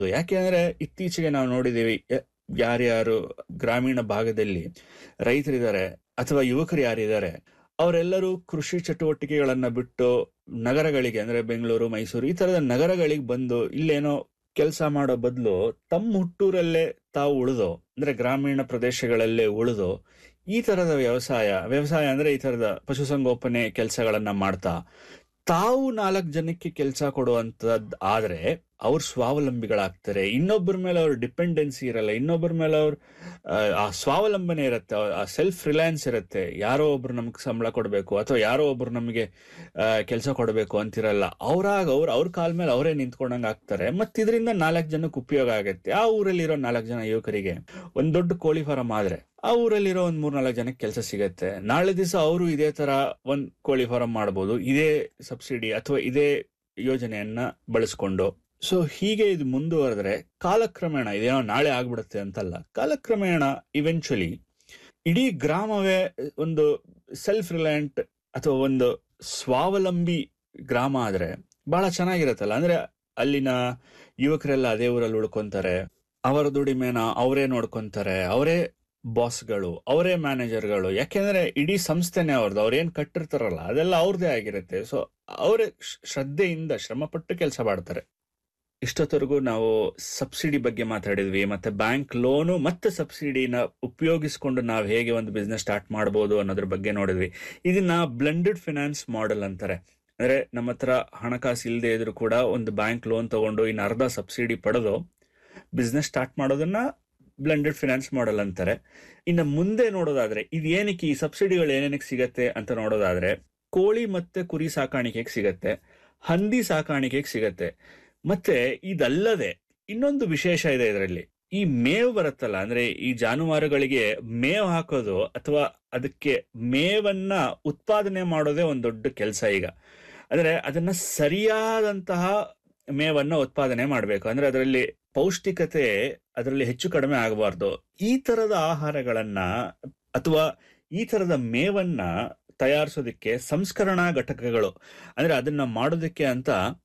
ಯಾಕೆ ಅಂದ್ರೆ ಇತ್ತೀಚೆಗೆ ನಾವು ನೋಡಿದೀವಿ ಯ- ಯಾರ್ಯಾರು ಗ್ರಾಮೀಣ ಭಾಗದಲ್ಲಿ ರೈತರಿದ್ದಾರೆ ಅಥವಾ ಯುವಕರು ಯಾರಿದ್ದಾರೆ ಅವರೆಲ್ಲರೂ ಕೃಷಿ ಚಟುವಟಿಕೆಗಳನ್ನ ಬಿಟ್ಟು ನಗರಗಳಿಗೆ ಅಂದ್ರೆ ಬೆಂಗಳೂರು ಮೈಸೂರು ಈ ತರದ ನಗರಗಳಿಗೆ ಬಂದು ಇಲ್ಲೇನೋ ಕೆಲಸ ಮಾಡೋ ಬದಲು ತಮ್ಮ ಹುಟ್ಟೂರಲ್ಲೇ ತಾವು ಉಳಿದು ಅಂದ್ರೆ ಗ್ರಾಮೀಣ ಪ್ರದೇಶಗಳಲ್ಲೇ ಉಳಿದು ಈ ತರದ ವ್ಯವಸಾಯ ವ್ಯವಸಾಯ ಅಂದ್ರೆ ಈ ತರದ ಪಶುಸಂಗೋಪನೆ ಕೆಲಸಗಳನ್ನ ಮಾಡ್ತಾ ತಾವು ನಾಲ್ಕು ಜನಕ್ಕೆ ಕೆಲಸ ಕೊಡುವಂತದ್ ಆದ್ರೆ ಅವ್ರು ಸ್ವಾವಲಂಬಿಗಳಾಗ್ತಾರೆ ಇನ್ನೊಬ್ಬರ ಮೇಲೆ ಅವ್ರ ಡಿಪೆಂಡೆನ್ಸಿ ಇರಲ್ಲ ಇನ್ನೊಬ್ಬರ ಮೇಲೆ ಅವ್ರ ಆ, ಆ ಸ್ವಾವಲಂಬನೆ ಇರುತ್ತೆ ಆ ಸೆಲ್ಫ್ ರಿಲಯನ್ಸ್ ಇರುತ್ತೆ ಯಾರೋ ಒಬ್ರು ನಮ್ಗೆ ಸಂಬಳ ಕೊಡಬೇಕು ಅಥವಾ ಯಾರೋ ಒಬ್ರು ನಮಗೆ ಕೆಲಸ ಕೊಡಬೇಕು ಅಂತಿರಲ್ಲ ಅವ್ರಾಗ ಅವ್ರು ಅವ್ರ ಕಾಲ ಮೇಲೆ ಅವರೇ ನಿಂತ್ಕೊಂಡಂಗೆ ಆಗ್ತಾರೆ ಮತ್ತೆ ಇದರಿಂದ ನಾಲ್ಕು ಜನಕ್ಕೆ ಉಪಯೋಗ ಆಗುತ್ತೆ ಆ ಊರಲ್ಲಿರೋ ನಾಲ್ಕು ಜನ ಯುವಕರಿಗೆ ಒಂದ್ ದೊಡ್ಡ ಕೋಳಿ ಫಾರಂ ಆದ್ರೆ ಆ ಊರಲ್ಲಿರೋ ಒಂದ್ ಮೂರ್ ನಾಲ್ಕು ಜನಕ್ಕೆ ಕೆಲಸ ಸಿಗತ್ತೆ ನಾಳೆ ದಿವಸ ಅವರು ಇದೇ ತರ ಒಂದ್ ಕೋಳಿ ಫಾರಂ ಮಾಡ್ಬೋದು ಇದೇ ಸಬ್ಸಿಡಿ ಅಥವಾ ಇದೇ ಯೋಜನೆಯನ್ನ ಬಳಸ್ಕೊಂಡು ಸೊ ಹೀಗೆ ಇದು ಮುಂದುವರೆದ್ರೆ ಕಾಲಕ್ರಮೇಣ ಇದೇನೋ ನಾಳೆ ಆಗ್ಬಿಡುತ್ತೆ ಅಂತಲ್ಲ ಕಾಲಕ್ರಮೇಣ ಇವೆಂಚುಲಿ ಇಡೀ ಗ್ರಾಮವೇ ಒಂದು ಸೆಲ್ಫ್ ರಿಲಯಂಟ್ ಅಥವಾ ಒಂದು ಸ್ವಾವಲಂಬಿ ಗ್ರಾಮ ಆದ್ರೆ ಬಹಳ ಚೆನ್ನಾಗಿರತ್ತಲ್ಲ ಅಂದ್ರೆ ಅಲ್ಲಿನ ಯುವಕರೆಲ್ಲ ಅದೇ ಊರಲ್ಲಿ ಉಳ್ಕೊಂತಾರೆ ಅವರ ದುಡಿಮೆನ ಅವರೇ ನೋಡ್ಕೊಂತಾರೆ ಅವರೇ ಬಾಸ್ಗಳು ಅವರೇ ಮ್ಯಾನೇಜರ್ಗಳು ಯಾಕೆಂದ್ರೆ ಇಡೀ ಸಂಸ್ಥೆನೇ ಅವ್ರದ್ದು ಅವ್ರೇನ್ ಕಟ್ಟಿರ್ತಾರಲ್ಲ ಅದೆಲ್ಲ ಅವ್ರದೇ ಆಗಿರುತ್ತೆ ಸೊ ಅವರೇ ಶ್ರದ್ಧೆಯಿಂದ ಶ್ರಮಪಟ್ಟು ಕೆಲಸ ಮಾಡ್ತಾರೆ ಇಷ್ಟೊತ್ತವರೆಗೂ ನಾವು ಸಬ್ಸಿಡಿ ಬಗ್ಗೆ ಮಾತಾಡಿದ್ವಿ ಮತ್ತೆ ಬ್ಯಾಂಕ್ ಲೋನು ಮತ್ತೆ ಸಬ್ಸಿಡಿನ ಉಪಯೋಗಿಸ್ಕೊಂಡು ನಾವು ಹೇಗೆ ಒಂದು ಬಿಸ್ನೆಸ್ ಸ್ಟಾರ್ಟ್ ಮಾಡಬಹುದು ಅನ್ನೋದ್ರ ಬಗ್ಗೆ ನೋಡಿದ್ವಿ ಇದನ್ನ ಬ್ಲೆಂಡೆಡ್ ಫಿನಾನ್ಸ್ ಮಾಡೆಲ್ ಅಂತಾರೆ ಅಂದ್ರೆ ನಮ್ಮ ಹತ್ರ ಹಣಕಾಸು ಇಲ್ಲದೆ ಇದ್ರು ಕೂಡ ಒಂದು ಬ್ಯಾಂಕ್ ಲೋನ್ ತಗೊಂಡು ಇನ್ನು ಅರ್ಧ ಸಬ್ಸಿಡಿ ಪಡೆದು ಬಿಸ್ನೆಸ್ ಸ್ಟಾರ್ಟ್ ಮಾಡೋದನ್ನ ಬ್ಲೆಂಡೆಡ್ ಫಿನಾನ್ಸ್ ಮಾಡೆಲ್ ಅಂತಾರೆ ಇನ್ನು ಮುಂದೆ ನೋಡೋದಾದ್ರೆ ಇದು ಏನಕ್ಕೆ ಈ ಸಬ್ಸಿಡಿಗಳು ಏನೇನಕ್ಕೆ ಸಿಗತ್ತೆ ಅಂತ ನೋಡೋದಾದ್ರೆ ಕೋಳಿ ಮತ್ತೆ ಕುರಿ ಸಾಕಾಣಿಕೆಗೆ ಸಿಗತ್ತೆ ಹಂದಿ ಸಾಕಾಣಿಕೆಗೆ ಸಿಗತ್ತೆ ಮತ್ತೆ ಇದಲ್ಲದೆ ಇನ್ನೊಂದು ವಿಶೇಷ ಇದೆ ಇದರಲ್ಲಿ ಈ ಮೇವು ಬರುತ್ತಲ್ಲ ಅಂದ್ರೆ ಈ ಜಾನುವಾರುಗಳಿಗೆ ಮೇವು ಹಾಕೋದು ಅಥವಾ ಅದಕ್ಕೆ ಮೇವನ್ನ ಉತ್ಪಾದನೆ ಮಾಡೋದೇ ಒಂದು ದೊಡ್ಡ ಕೆಲಸ ಈಗ ಅಂದ್ರೆ ಅದನ್ನ ಸರಿಯಾದಂತಹ ಮೇವನ್ನ ಉತ್ಪಾದನೆ ಮಾಡಬೇಕು ಅಂದ್ರೆ ಅದರಲ್ಲಿ ಪೌಷ್ಟಿಕತೆ ಅದರಲ್ಲಿ ಹೆಚ್ಚು ಕಡಿಮೆ ಆಗಬಾರ್ದು ಈ ತರದ ಆಹಾರಗಳನ್ನ ಅಥವಾ ಈ ತರದ ಮೇವನ್ನ ತಯಾರಿಸೋದಕ್ಕೆ ಸಂಸ್ಕರಣಾ ಘಟಕಗಳು ಅಂದ್ರೆ ಅದನ್ನ ಮಾಡೋದಕ್ಕೆ ಅಂತ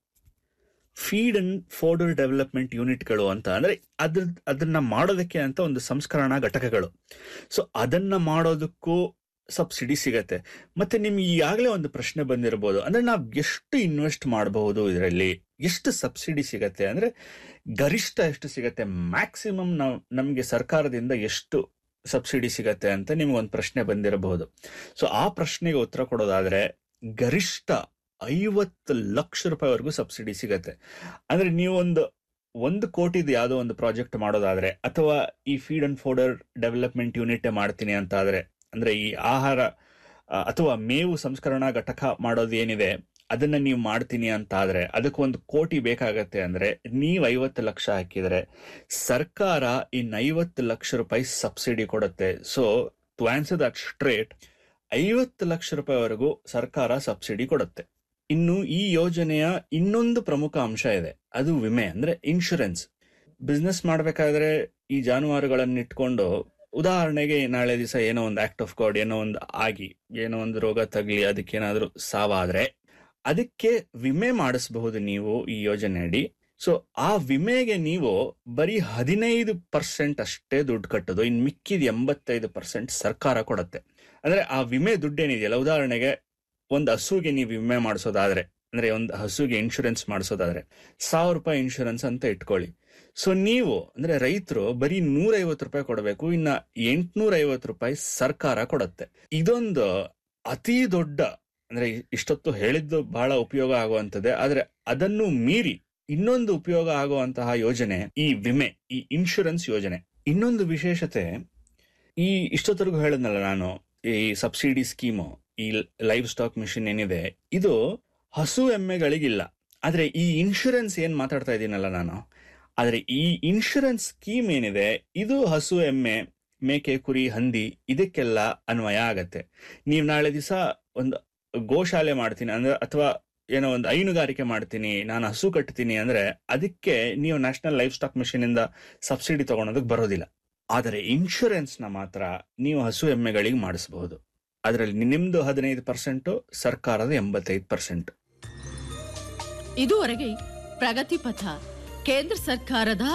ಫೀಡ್ ಅಂಡ್ ಫೋಡರ್ ಡೆವಲಪ್ಮೆಂಟ್ ಯೂನಿಟ್ಗಳು ಅಂತ ಅಂದ್ರೆ ಅದ್ರ ಅದನ್ನ ಮಾಡೋದಕ್ಕೆ ಅಂತ ಒಂದು ಸಂಸ್ಕರಣಾ ಘಟಕಗಳು ಸೊ ಅದನ್ನ ಮಾಡೋದಕ್ಕೂ ಸಬ್ಸಿಡಿ ಸಿಗತ್ತೆ ಮತ್ತೆ ನಿಮ್ಗೆ ಈಗಾಗಲೇ ಒಂದು ಪ್ರಶ್ನೆ ಬಂದಿರಬಹುದು ಅಂದ್ರೆ ನಾವು ಎಷ್ಟು ಇನ್ವೆಸ್ಟ್ ಮಾಡಬಹುದು ಇದರಲ್ಲಿ ಎಷ್ಟು ಸಬ್ಸಿಡಿ ಸಿಗತ್ತೆ ಅಂದ್ರೆ ಗರಿಷ್ಠ ಎಷ್ಟು ಸಿಗತ್ತೆ ಮ್ಯಾಕ್ಸಿಮಮ್ ನಾವು ನಮಗೆ ಸರ್ಕಾರದಿಂದ ಎಷ್ಟು ಸಬ್ಸಿಡಿ ಸಿಗತ್ತೆ ಅಂತ ನಿಮ್ಗೆ ಒಂದು ಪ್ರಶ್ನೆ ಬಂದಿರಬಹುದು ಸೊ ಆ ಪ್ರಶ್ನೆಗೆ ಉತ್ತರ ಕೊಡೋದಾದ್ರೆ ಗರಿಷ್ಠ ಐವತ್ತು ಲಕ್ಷ ರೂಪಾಯಿವರೆಗೂ ಸಬ್ಸಿಡಿ ಸಿಗತ್ತೆ ಅಂದ್ರೆ ನೀವು ಒಂದು ಒಂದು ಕೋಟಿದು ಯಾವುದೋ ಒಂದು ಪ್ರಾಜೆಕ್ಟ್ ಮಾಡೋದಾದ್ರೆ ಅಥವಾ ಈ feed and fodder development unit ಮಾಡ್ತೀನಿ ಅಂತ ಆದ್ರೆ ಅಂದ್ರೆ ಈ ಆಹಾರ ಆ, ಅಥವಾ ಮೇವು ಸಂಸ್ಕರಣಾ ಘಟಕ ಮಾಡೋದು ಏನಿದೆ ಅದನ್ನ ನೀವು ಮಾಡ್ತೀನಿ ಅಂತ ಆದ್ರೆ ಅದಕ್ಕೆ ಒಂದು ಕೋಟಿ ಬೇಕಾಗತ್ತೆ ಅಂದ್ರೆ ನೀವು ಐವತ್ತು ಲಕ್ಷ ಹಾಕಿದ್ರೆ ಸರ್ಕಾರ ಇನ್ ಐವತ್ತು ಲಕ್ಷ ರೂಪಾಯಿ ಸಬ್ಸಿಡಿ ಕೊಡುತ್ತೆ so to answer that straight ಐವತ್ತು ಲಕ್ಷ ರೂಪಾಯಿವರೆಗೂ ಸರ್ಕಾರ ಸಬ್ಸಿಡಿ ಕೊಡುತ್ತೆ ಇನ್ನು ಈ ಯೋಜನೆಯ ಇನ್ನೊಂದು ಪ್ರಮುಖ ಅಂಶ ಇದೆ ಅದು ವಿಮೆ ಅಂದ್ರೆ ಇನ್ಶೂರೆನ್ಸ್ ಬಿಸ್ನೆಸ್ ಮಾಡ್ಬೇಕಾದ್ರೆ ಈ ಜಾನುವಾರುಗಳನ್ನ ಇಟ್ಕೊಂಡು ಉದಾಹರಣೆಗೆ ನಾಳೆ ದಿವಸ ಏನೋ ಒಂದು ಆಕ್ಟ್ ಆಫ್ ಗಾಡ್ ಏನೋ ಒಂದು ಆಗಿ ಏನೋ ಒಂದು ರೋಗ ತಗಲಿ ಅದಕ್ಕೇನಾದ್ರೂ ಸಾವಾದ್ರೆ ಅದಕ್ಕೆ ವಿಮೆ ಮಾಡಿಸಬಹುದು ನೀವು ಈ ಯೋಜನೆ ಅಡಿ ಸೊ ಆ ವಿಮೆಗೆ ನೀವು ಬರೀ ಹದಿನೈದು ಪರ್ಸೆಂಟ್ ಅಷ್ಟೇ ದುಡ್ಡು ಕಟ್ಟೋದು ಇನ್ ಮಿಕ್ಕಿದ ಎಂಬತ್ತೈದು ಪರ್ಸೆಂಟ್ ಸರ್ಕಾರ ಕೊಡುತ್ತೆ ಅಂದ್ರೆ ಆ ವಿಮೆ ದುಡ್ಡೇನಿದೆಯಲ್ಲ ಉದಾಹರಣೆಗೆ ಒಂದು ಹಸುಗೆ ನೀವು ವಿಮೆ ಮಾಡಿಸೋದಾದ್ರೆ ಅಂದ್ರೆ ಒಂದು ಹಸುಗೆ ಇನ್ಶೂರೆನ್ಸ್ ಮಾಡಿಸೋದಾದ್ರೆ ಸಾವಿರ ರೂಪಾಯಿ ಇನ್ಶೂರೆನ್ಸ್ ಅಂತ ಇಟ್ಕೊಳ್ಳಿ ಸೊ ನೀವು ಅಂದ್ರೆ ರೈತರು ಬರೀ ನೂರೈವತ್ತು ರೂಪಾಯಿ ಕೊಡಬೇಕು ಇನ್ನ ಎಂಟ್ನೂರ ಐವತ್ತು ರೂಪಾಯಿ ಸರ್ಕಾರ ಕೊಡುತ್ತೆ ಇದೊಂದು ಅತಿ ದೊಡ್ಡ ಅಂದ್ರೆ ಇಷ್ಟೊತ್ತು ಹೇಳಿದ್ದು ಬಹಳ ಉಪಯೋಗ ಆಗುವಂತದ್ದೇ ಆದ್ರೆ ಅದನ್ನು ಮೀರಿ ಇನ್ನೊಂದು ಉಪಯೋಗ ಆಗುವಂತಹ ಯೋಜನೆ ಈ ವಿಮೆ ಈ ಇನ್ಶೂರೆನ್ಸ್ ಯೋಜನೆ ಇನ್ನೊಂದು ವಿಶೇಷತೆ ಈ ಇಷ್ಟೊತ್ತರೆಗೂ ಹೇಳಿದ್ನಲ್ಲ ನಾನು ಈ ಸಬ್ಸಿಡಿ ಸ್ಕೀಮು ಈ ಲೈವ್ ಸ್ಟಾಕ್ ಮಿಷನ್ ಏನಿದೆ ಇದು ಹಸು ಎಮ್ಮೆಗಳಿಗಿಲ್ಲ ಆದ್ರೆ ಈ ಇನ್ಶೂರೆನ್ಸ್ ಏನ್ ಮಾತಾಡ್ತಾ ಇದ್ದೀನಲ್ಲ ನಾನು ಆದ್ರೆ ಈ ಇನ್ಶೂರೆನ್ಸ್ ಸ್ಕೀಮ್ ಏನಿದೆ ಇದು ಹಸು ಎಮ್ಮೆ ಮೇಕೆ ಕುರಿ ಹಂದಿ ಇದಕ್ಕೆಲ್ಲ ಅನ್ವಯ ಆಗತ್ತೆ ನೀವ್ ನಾಳೆ ದಿವಸ ಒಂದು ಗೋಶಾಲೆ ಮಾಡ್ತೀನಿ ಅಂದ್ರೆ ಅಥವಾ ಏನೋ ಒಂದು ಹೈನುಗಾರಿಕೆ ಮಾಡ್ತೀನಿ ನಾನು ಹಸು ಕಟ್ತೀನಿ ಅಂದ್ರೆ ಅದಕ್ಕೆ ನೀವು ನ್ಯಾಷನಲ್ ಲೈಫ್ ಸ್ಟಾಕ್ ಮಿಷನ್ ಇಂದ ಸಬ್ಸಿಡಿ ತಗೊಳೋದಕ್ಕೆ ಬರೋದಿಲ್ಲ ಆದರೆ ಇನ್ಶೂರೆನ್ಸ್ ನ ಮಾತ್ರ ನೀವು ಹಸು ಎಮ್ಮೆಗಳಿಗೆ ಮಾಡಿಸಬಹುದು ಅದರಲ್ಲಿ ನಿಮ್ದು ಹದಿನೈದು ಪರ್ಸೆಂಟ್ ಸರ್ಕಾರದ ಎಂಬತ್ತೈದು ಪರ್ಸೆಂಟ್ ಇದುವರೆಗೆ ಪ್ರಗತಿ ಪಥ ಕೇಂದ್ರ ಸರ್ಕಾರದ